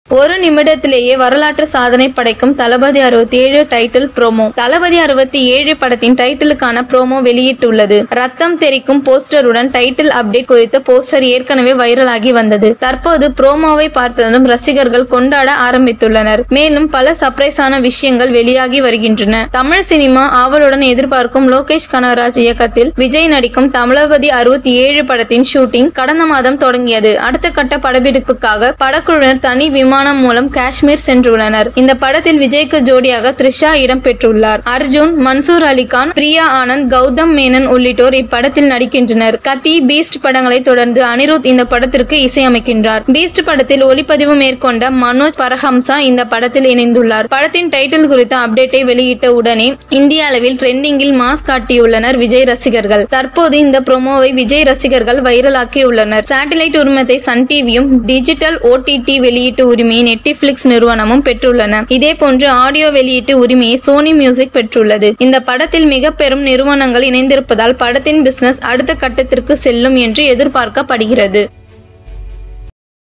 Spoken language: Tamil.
ஒரு நிமிடத்திலேயே வரலாற்று சாதனை படைக்கும் தளபதி அறுபத்தி ஏழு டைட்டில் ப்ரோமோ தளபதி அறுபத்தி ஏழு படத்தின் டைட்டிலுக்கான ப்ரோமோ வெளியிட்டுள்ளது ரத்தம் தெரிக்கும் போஸ்டருடன் டைட்டில் அப்டேட் குறித்த போஸ்டர் ஏற்கனவே வைரலாகி வந்தது தற்போது ப்ரோமோவை பார்த்ததும் ரசிகர்கள் கொண்டாட ஆரம்பித்துள்ளனர் மேலும் பல சர்ப்ரைஸான விஷயங்கள் வெளியாகி வருகின்றன தமிழ் சினிமா ஆவலுடன் எதிர்பார்க்கும் லோகேஷ் கனகராஜ் இயக்கத்தில் விஜய் நடிக்கும் தளபதி அறுபத்தி ஏழு படத்தின் ஷூட்டிங் கடந்த மாதம் தொடங்கியது அடுத்த கட்ட படப்பிடிப்புக்காக படக்குழுவினர் தனி விமானம் மூலம் காஷ்மீர் சென்றுள்ளனர் இந்த படத்தில் விஜய்க்கு ஜோடியாக த்ரிஷா இடம் பெற்றுள்ளார் அர்ஜுன் மன்சூர் அலிகான் பிரியா ஆனந்த் கௌதம் மேனன் உள்ளிட்டோர் இப்படத்தில் நடிக்கின்றனர் கத்தி பீஸ்ட் படங்களை தொடர்ந்து அனிருத் இந்த படத்திற்கு இசையமைக்கின்றார் பீஸ்ட் படத்தில் ஒளிப்பதிவு மேற்கொண்ட மனோஜ் பரஹம்சா இந்த படத்தில் இணைந்துள்ளார் படத்தின் டைட்டில் குறித்த அப்டேட்டை வெளியிட்ட உடனே இந்திய அளவில் ட்ரெண்டிங்கில் மாஸ் காட்டியுள்ளனர் விஜய் ரசிகர்கள் தற்போது இந்த ப்ரோமோவை விஜய் ரசிகர்கள் வைரலாக்கியுள்ளனர் சேட்டலைட் உரிமத்தை சன் டிவியும் டிஜிட்டல் ஓடிடி வெளியீட்டு உரிமையை நெட்டிஃபிளிக்ஸ் நிறுவனமும் பெற்றுள்ளன இதே போன்று ஆடியோ வெளியீட்டு உரிமையை சோனி மியூசிக் பெற்றுள்ளது இந்த படத்தில் மிக பெரும் நிறுவனங்கள் இணைந்திருப்பதால் படத்தின் பிசினஸ் அடுத்த கட்டத்திற்கு செல்லும் என்று எதிர்பார்க்கப்படுகிறது